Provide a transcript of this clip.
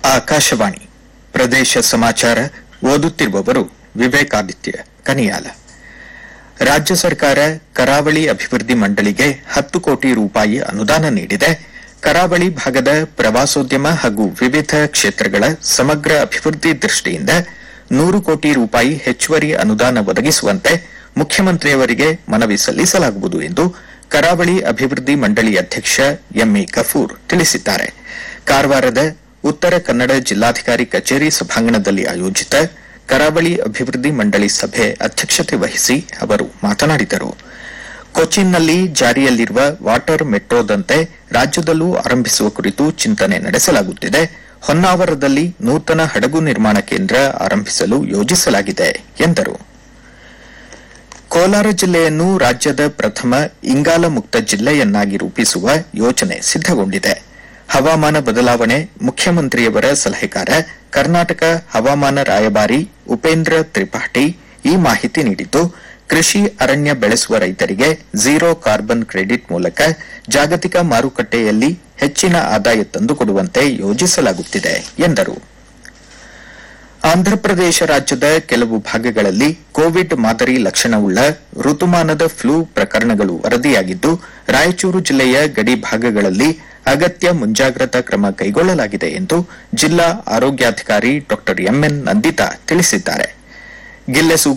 ಆಕಾಶವಾಣಿ ಪ್ರದೇಶ ಸಮಾಚಾರ ಓದುತ್ತಿರುವವರು ವಿವೇಕಾದಿತ್ಯ ಕನಿಯಾಲ ರಾಜ್ಯ ಸರ್ಕಾರ ಕರಾವಳಿ ಅಭಿವೃದ್ಧಿ ಮಂಡಳಿಗೆ ಹತ್ತು ಕೋಟಿ ರೂಪಾಯಿ ಅನುದಾನ ನೀಡಿದೆ ಕರಾವಳಿ ಭಾಗದ ಪ್ರವಾಸೋದ್ಯಮ ಹಾಗೂ ವಿವಿಧ ಕ್ಷೇತ್ರಗಳ ಸಮಗ್ರ ಅಭಿವೃದ್ಧಿ ದೃಷ್ಟಿಯಿಂದ ನೂರು ಕೋಟಿ ರೂಪಾಯಿ ಹೆಚ್ಚುವರಿ ಅನುದಾನ ಒದಗಿಸುವಂತೆ ಮುಖ್ಯಮಂತ್ರಿಯವರಿಗೆ ಮನವಿ ಸಲ್ಲಿಸಲಾಗುವುದು ಎಂದು ಕರಾವಳಿ ಅಭಿವೃದ್ಧಿ ಮಂಡಳಿ ಅಧ್ಯಕ್ಷ ಎಂಇ ಗಫೂರ್ ತಿಳಿಸಿದ್ದಾರೆ ಕಾರವಾರದ ಉತ್ತರ ಕನ್ನಡ ಜಿಲ್ಲಾಧಿಕಾರಿ ಕಚೇರಿ ಸಭಾಂಗಣದಲ್ಲಿ ಆಯೋಜಿತ ಕರಾವಳಿ ಅಭಿವೃದ್ಧಿ ಮಂಡಳಿ ಸಭೆ ಅಧ್ಯಕ್ಷತೆ ವಹಿಸಿ ಅವರು ಮಾತನಾಡಿದರು ಕೊಚ್ಚಿನ್ನಲ್ಲಿ ಜಾರಿಯಲ್ಲಿರುವ ವಾಟರ್ ಮೆಟ್ರೋದಂತೆ ರಾಜ್ಯದಲ್ಲೂ ಆರಂಭಿಸುವ ಕುರಿತು ಚಿಂತನೆ ನಡೆಸಲಾಗುತ್ತಿದೆ ಹೊನ್ನಾವರದಲ್ಲಿ ನೂತನ ಹಡಗು ನಿರ್ಮಾಣ ಕೇಂದ್ರ ಆರಂಭಿಸಲು ಯೋಜಿಸಲಾಗಿದೆ ಎಂದರು ಕೋಲಾರ ಜಿಲ್ಲೆಯನ್ನು ರಾಜ್ಯದ ಪ್ರಥಮ ಇಂಗಾಲ ಮುಕ್ತ ಜಿಲ್ಲೆಯನ್ನಾಗಿ ರೂಪಿಸುವ ಯೋಜನೆ ಸಿದ್ದಗೊಂಡಿದೆ ಹವಾಮಾನ ಬದಲಾವಣೆ ಮುಖ್ಯಮಂತ್ರಿಯವರ ಸಲಹೆಗಾರ ಕರ್ನಾಟಕ ಹವಾಮಾನ ರಾಯಭಾರಿ ಉಪೇಂದ್ರ ತ್ರಿಪಾಠಿ ಈ ಮಾಹಿತಿ ನೀಡಿದ್ದು ಕೃಷಿ ಅರಣ್ಯ ಬೆಳೆಸುವ ರೈತರಿಗೆ ಝೀರೋ ಕಾರ್ಬನ್ ಕ್ರೆಡಿಟ್ ಮೂಲಕ ಜಾಗತಿಕ ಮಾರುಕಟ್ಟೆಯಲ್ಲಿ ಹೆಚ್ಚಿನ ಆದಾಯ ತಂದುಕೊಡುವಂತೆ ಯೋಜಿಸಲಾಗುತ್ತಿದೆ ಎಂದರು ಆಂಧ್ರಪ್ರದೇಶ ರಾಜ್ಯದ ಕೆಲವು ಭಾಗಗಳಲ್ಲಿ ಕೋವಿಡ್ ಮಾದರಿ ಲಕ್ಷಣವುಳ್ಳ ಋತುಮಾನದ ಫ್ಲೂ ಪ್ರಕರಣಗಳು ವರದಿಯಾಗಿದ್ದು ರಾಯಚೂರು ಜಿಲ್ಲೆಯ ಗಡಿ ಭಾಗಗಳಲ್ಲಿ ಅಗತ್ಯ ಮುಂಜಾಗ್ರತಾ ಕ್ರಮ ಕೈಗೊಳ್ಳಲಾಗಿದೆ ಎಂದು ಜಿಲ್ಲಾ ಆರೋಗ್ಯಾಧಿಕಾರಿ ಡಾ ಎಂಎನ್ ನಂದಿತಾ ತಿಳಿಸಿದ್ದಾರೆ ಗಿಲ್ಲೆಸು